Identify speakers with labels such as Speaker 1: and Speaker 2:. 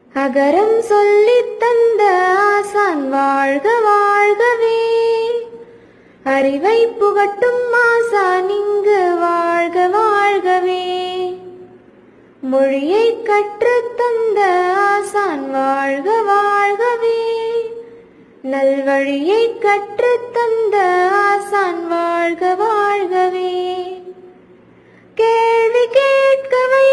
Speaker 1: அகரம் சொல்லித் தந்த ஆசான் வாழ்க வாழ்கவே அறிவை புகட்டும் ஆசான் இங்கு வாழ்க வாழ்கவே மொழியை கற்றுத் தந்த ஆசான் வாழ்க வாழ்கவே நல்வழியை கற்றுத் தந்த ஆசான் வாழ்க வாழ்கவே கேள்வி கேட்க வை